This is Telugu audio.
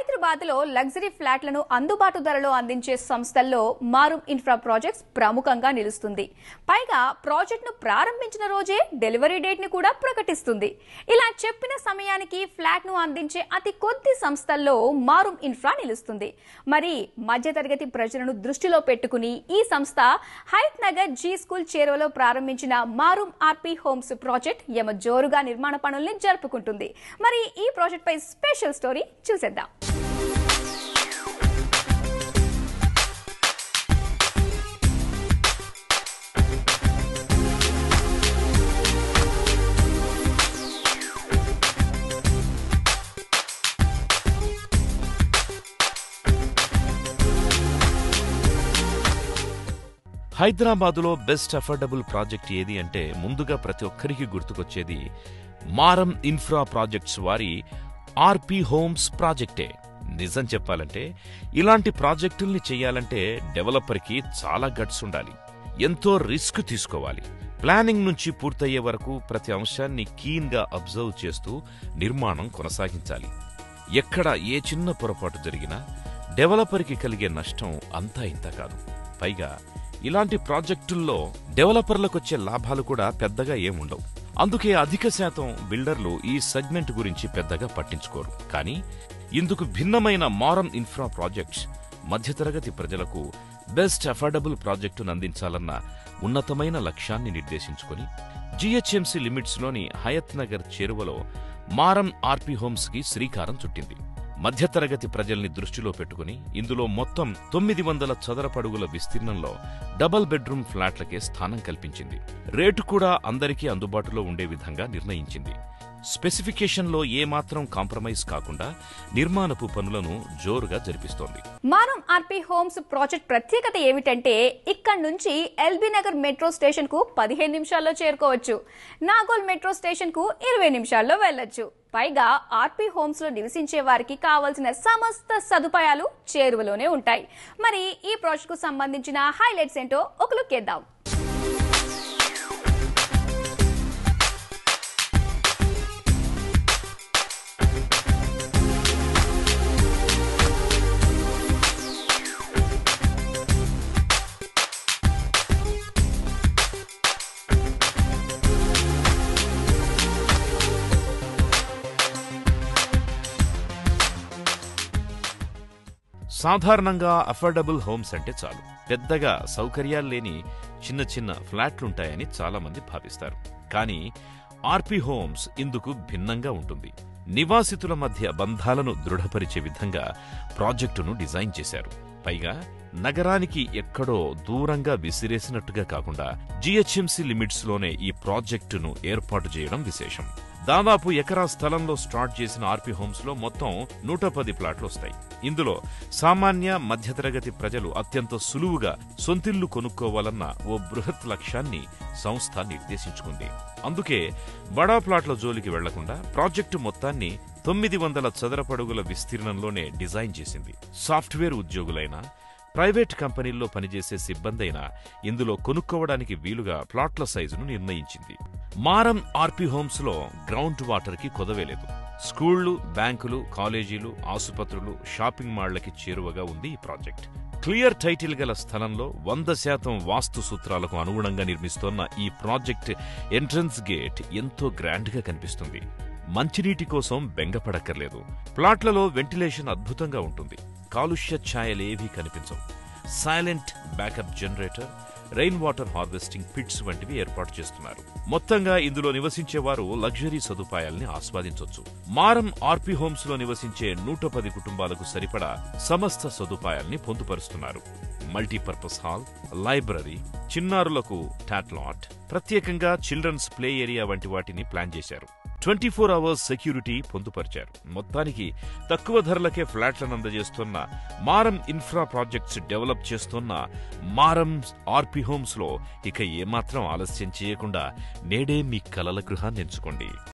హైదరాబాద్ లో లగ్జరీ ఫ్లాట్లను అందుబాటు ధరలో అందించే సంస్థల్లో మారుం ఇన్ఫ్రా ప్రాజెక్ట్స్ ప్రముఖంగా నిలుస్తుంది పైగా ప్రాజెక్టును ప్రారంభించిన రోజే డెలివరీ డేట్ ని కూడా ప్రకటిస్తుంది ఇలా చెప్పిన సమయానికి ఫ్లాట్ ను అందించే అతి కొద్ది సంస్థల్లో మారుం ఇన్ఫ్రా నిలుస్తుంది మరి మధ్యతరగతి ప్రజలను దృష్టిలో పెట్టుకుని ఈ సంస్థ హైత్ నగర్ జీ స్కూల్ చేరువలో ప్రారంభించిన మారుం ఆర్పీ హోమ్స్ ప్రాజెక్ట్ యమ జోరుగా నిర్మాణ పనుల్ని జరుపుకుంటుంది మరి ఈ ప్రాజెక్ట్ పై స్పెషల్ స్టోరీ చూసేద్దాం హైదరాబాదులో బెస్ట్ అఫోర్డబుల్ ప్రాజెక్ట్ ఏది అంటే ముందుగా ప్రతి ఒక్కరికి గుర్తుకొచ్చేది మారం ఇన్ఫ్రా ప్రాజెక్ట్స్ వారి ఆర్పి హోమ్స్ ప్రాజెక్టే నిజం చెప్పాలంటే ఇలాంటి ప్రాజెక్టుల్ని చెయ్యాలంటే డెవలపర్కి చాలా గట్స్ ఉండాలి ఎంతో రిస్క్ తీసుకోవాలి ప్లానింగ్ నుంచి పూర్తయ్యే వరకు ప్రతి అంశాన్ని కీన్గా అబ్జర్వ్ చేస్తూ నిర్మాణం కొనసాగించాలి ఎక్కడ ఏ చిన్న పొరపాటు జరిగినా డెవలపర్కి కలిగే నష్టం అంతా ఇంత కాదు పైగా ఇలాంటి ప్రాజెక్టుల్లో డెవలపర్లకొచ్చే లాభాలు కూడా పెద్దగా ఏముండవు అందుకే అధిక శాతం బిల్డర్లు ఈ సెగ్మెంట్ గురించి పెద్దగా పట్టించుకోరు కానీ ఇందుకు భిన్నమైన మారన్ ఇన్ఫ్రా ప్రాజెక్ట్స్ మధ్యతరగతి ప్రజలకు బెస్ట్ అఫోర్డబుల్ ప్రాజెక్టును అందించాలన్న ఉన్నతమైన లక్ష్యాన్ని నిర్దేశించుకుని జీహెచ్ఎంసీ లిమిట్స్లోని హయత్ నగర్ చేరువలో మారం ఆర్పీ హోమ్స్కి శ్రీకారం చుట్టింది మధ్యతరగతి ప్రజల్ని దృష్టిలో పెట్టుకుని ఇందులో మొత్తం తొమ్మిది వందల చదరపడుగుల విస్తీర్ణంలో డబల్ బెడ్రూమ్ ఫ్లాట్లకే స్థానం కల్పించింది రేటు కూడా అందరికీ అందుబాటులో ఉండే విధంగా నిర్ణయించింది స్పెసిఫికేషన్లో ఏమాత్రం కాంప్రమైజ్ కాకుండా నిర్మాణపు పనులను జోరుగా జరిపిస్తోంది మానం ఆర్పీ హోమ్స్ ప్రాజెక్ట్ ప్రత్యేకత ఏమిటంటే ఇక్కడ నుంచి ఎల్బీ నగర్ మెట్రో స్టేషన్ కు పదిహేను నిమిషాల్లో చేరుకోవచ్చు నాగోల్ మెట్రో స్టేషన్ కు ఇరవై నిమిషాల్లో వెళ్ళొచ్చు పైగా ఆర్పీ హోమ్స్ లో నివసించే వారికి కావాల్సిన సమస్త సదుపాయాలు చేరువలోనే ఉంటాయి మరి ఈ ప్రాజెక్ట్ కు సంబంధించిన హైలైట్స్ ఏంటో ఒక లుక్ వేద్దాం సాధారణంగా అఫోర్డబుల్ హోమ్స్ అంటే చాలు పెద్దగా సౌకర్యాలు లేని చిన్న చిన్న ఫ్లాట్లుంటాయని చాలామంది భావిస్తారు కానీ ఆర్పీ హోమ్స్ ఇందుకు భిన్నంగా ఉంటుంది నివాసితుల మధ్య బంధాలను దృఢపరిచే విధంగా ప్రాజెక్టును డిజైన్ చేశారు పైగా నగరానికి ఎక్కడో దూరంగా విసిరేసినట్టుగా కాకుండా జీహెచ్ఎంసీ లిమిట్స్లోనే ఈ ప్రాజెక్టును ఏర్పాటు చేయడం విశేషం దాదాపు ఎకరా స్థలంలో స్టార్ట్ చేసిన ఆర్పీ హోమ్స్ లో మొత్తం నూట పది ప్లాట్లు వస్తాయి ఇందులో సామాన్య మధ్యతరగతి ప్రజలు అత్యంత సులువుగా సొంతిల్లు కొనుక్కోవాలన్న ఓ బృహత్ లక్ష్యాన్ని సంస్థ నిర్దేశించుకుంది అందుకే బడా ప్లాట్ల జోలికి వెళ్లకుండా ప్రాజెక్టు మొత్తాన్ని తొమ్మిది వందల చదరపడుగుల విస్తీర్ణంలోనే డిజైన్ చేసింది సాఫ్ట్వేర్ ఉద్యోగులైన ప్రైవేట్ కంపెనీల్లో పనిచేసే సిబ్బందైనా ఇందులో కొనుక్కోవడానికి వీలుగా ప్లాట్ల సైజును నిర్ణయించింది మారం ఆర్పీ హోమ్స్ లో గ్రౌండ్ వాటర్ కి కొదవేలేదు స్కూళ్లు బ్యాంకులు కాలేజీలు ఆసుపత్రులు షాపింగ్ మాళ్లకి చేరువగా ఉంది ఈ ప్రాజెక్ట్ క్లియర్ టైటిల్ గల స్థలంలో వంద శాతం వాస్తు సూత్రాలకు అనుగుణంగా నిర్మిస్తోన్న ఈ ప్రాజెక్ట్ ఎంట్రన్స్ గేట్ ఎంతో గ్రాండ్ గా కనిపిస్తుంది మంచినీటి కోసం బెంగపడక్కర్లేదు ప్లాట్లలో వెంటిలేషన్ అద్భుతంగా ఉంటుంది కాలుష్య ఛాయలేవీ కనిపించవు silent backup generator rain water harvesting pits వంటివి ఏర్పాటు చేస్తున్నారు మొత్తంగా ఇందులో నివసించేవారు లగ్జరీ సదుపాయాల్ని ఆస్వాదించొచ్చు మారం ఆర్పీ హోమ్స్ లో నివసించే నూట పది కుటుంబాలకు సరిపడా సమస్త సదుపాయాల్ని పొందుపరుస్తున్నారు మల్టీపర్పస్ హాల్ లైబ్రరీ చిన్నారులకు టాట్లాట్ ప్రత్యేకంగా చిల్డ్రన్స్ ప్లే ఏరియా వంటి వాటిని ప్లాన్ చేశారు ట్వంటీ ఫోర్ అవర్స్ సెక్యూరిటీ పొందుపరిచారు మొత్తానికి తక్కువ ధరలకే ఫ్లాట్లను అందజేస్తున్న మారం ఇన్ఫ్రా ప్రాజెక్ట్స్ డెవలప్ చేస్తున్న మారం ఆర్పీ హోమ్స్ లో ఇక ఏమాత్రం ఆలస్యం చేయకుండా నేడే మీ కలల గృహాన్ని ఎంచుకోండి